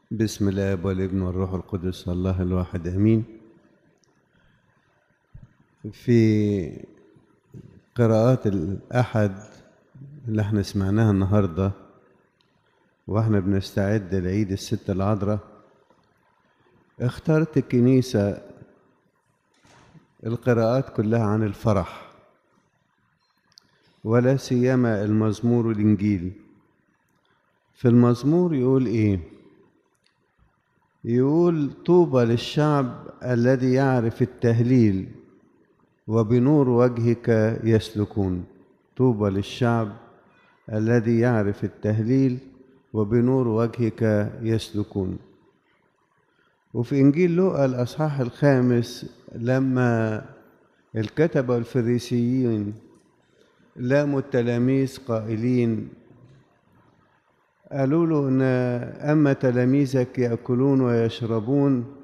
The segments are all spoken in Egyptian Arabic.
بسم الله والابن والروح القدس الله الواحد امين في قراءات الاحد اللي احنا سمعناها النهارده واحنا بنستعد لعيد الست العذراء اخترت الكنيسه القراءات كلها عن الفرح ولا سيما المزمور والانجيل في المزمور يقول ايه يقول طوبى للشعب الذي يعرف التهليل وبنور وجهك يسلكون طوبى للشعب الذي يعرف التهليل وبنور وجهك يسلكون وفي انجيل لوقا الاصحاح الخامس لما الكتبه والفريسيين لاموا التلاميذ قائلين قالوا له ان اما تلاميذك ياكلون ويشربون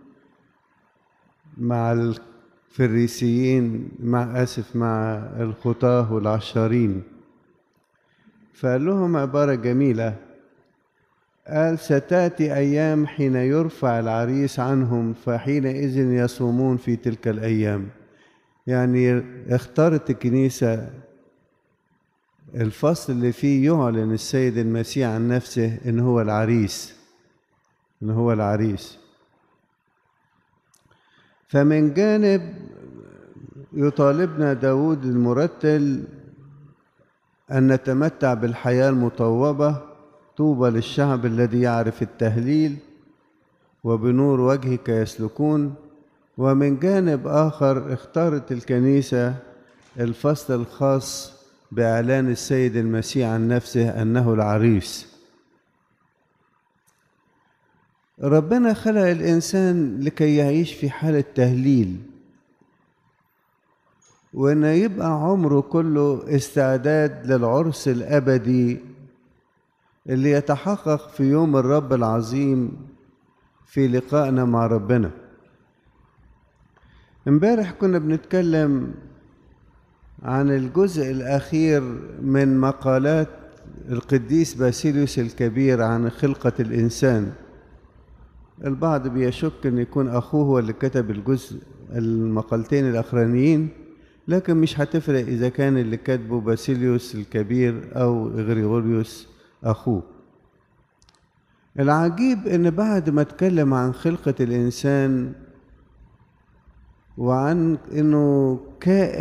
مع الفريسيين مع اسف مع الخطاه والعشارين فقال لهم عباره جميله قال ستاتي ايام حين يرفع العريس عنهم فحينئذ يصومون في تلك الايام يعني اختارت الكنيسه الفصل اللي فيه يعلن السيد المسيح عن نفسه ان هو العريس ان هو العريس فمن جانب يطالبنا داود المرتل أن نتمتع بالحياة المطوبة طوبى للشعب الذي يعرف التهليل وبنور وجهك يسلكون ومن جانب آخر اختارت الكنيسة الفصل الخاص بإعلان السيد المسيح عن نفسه أنه العريس ربنا خلق الإنسان لكي يعيش في حالة تهليل وإنه يبقى عمره كله استعداد للعرس الأبدي اللي يتحقق في يوم الرب العظيم في لقائنا مع ربنا امبارح كنا بنتكلم عن الجزء الأخير من مقالات القديس باسيليوس الكبير عن خلقة الإنسان البعض بيشك أن يكون أخوه هو اللي كتب الجزء المقالتين الأخرانيين لكن مش هتفرق إذا كان اللي كاتبه باسيليوس الكبير أو غريغوريوس أخوه العجيب أن بعد ما اتكلم عن خلقة الإنسان وعن أنه كائن